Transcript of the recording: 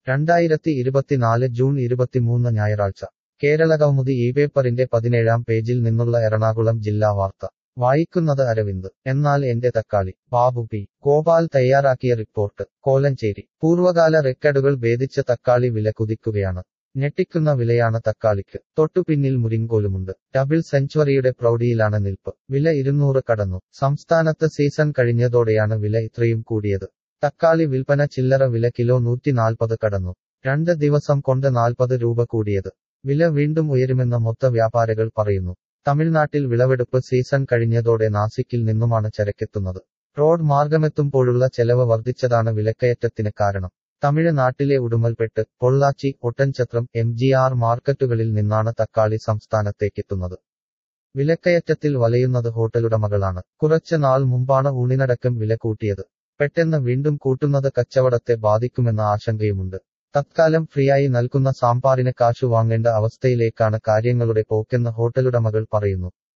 രണ്ടായിരത്തി ഇരുപത്തിനാല് ജൂൺ ഇരുപത്തിമൂന്ന് ഞായറാഴ്ച കേരള കൗമുദി ഈ പേപ്പറിന്റെ പതിനേഴാം പേജിൽ നിന്നുള്ള എറണാകുളം ജില്ലാ വാർത്ത വായിക്കുന്നത് അരവിന്ദ് എന്നാൽ എന്റെ തക്കാളി ബാബു പി ഗോപാൽ തയ്യാറാക്കിയ റിപ്പോർട്ട് കോലഞ്ചേരി പൂർവകാല റെക്കഡുകൾ ഭേദിച്ച തക്കാളി വില കുതിക്കുകയാണ് ഞെട്ടിക്കുന്ന വിലയാണ് തക്കാളിക്ക് തൊട്ടുപിന്നിൽ മുരിങ്കോലുമുണ്ട് ഡബിൾ സെഞ്ചുറിയുടെ പ്രൗഢിയിലാണ് നിൽപ്പ് വില ഇരുന്നൂറ് കടന്നു സംസ്ഥാനത്ത് സീസൺ കഴിഞ്ഞതോടെയാണ് വില ഇത്രയും കൂടിയത് തക്കാളി വിൽപ്പന ചില്ലറ വില കിലോ നൂറ്റി നാൽപ്പത് കടന്നു രണ്ട് ദിവസം കൊണ്ട് നാൽപ്പത് രൂപ കൂടിയത് വില വീണ്ടും ഉയരുമെന്ന് മൊത്ത വ്യാപാരികൾ പറയുന്നു തമിഴ്നാട്ടിൽ വിളവെടുപ്പ് സീസൺ കഴിഞ്ഞതോടെ നാസിക്കിൽ നിന്നുമാണ് ചരക്കെത്തുന്നത് റോഡ് മാർഗമെത്തുമ്പോഴുള്ള ചെലവ് വർദ്ധിച്ചതാണ് വിലക്കയറ്റത്തിന് കാരണം തമിഴ്നാട്ടിലെ Udumalpet Pollachi Oddanchatram M G R മാർക്കറ്റുകളിൽ നിന്നാണ് തക്കാളി സംസ്ഥാനത്തേക്കെത്തുന്നത് വിലക്കയറ്റത്തിൽ വലയുന്നത് ഹോട്ടലുടമകളാണ് കുറച്ച് നാൾ മുമ്പാണ് ഊണിനടക്കം വില കൂട്ടിയത് പെട്ടെന്ന് വീണ്ടും കൂട്ടുന്നത് കച്ചവടത്തെ ബാധിക്കുമെന്ന ആശങ്കയുമുണ്ട് തത്കാലം ഫ്രീയായി നൽകുന്ന സാമ്പാറിന് കാശു വാങ്ങേണ്ട അവസ്ഥയിലേക്കാണ് കാര്യങ്ങളുടെ പോക്കെന്ന് ഹോട്ടലുടമകൾ പറയുന്നു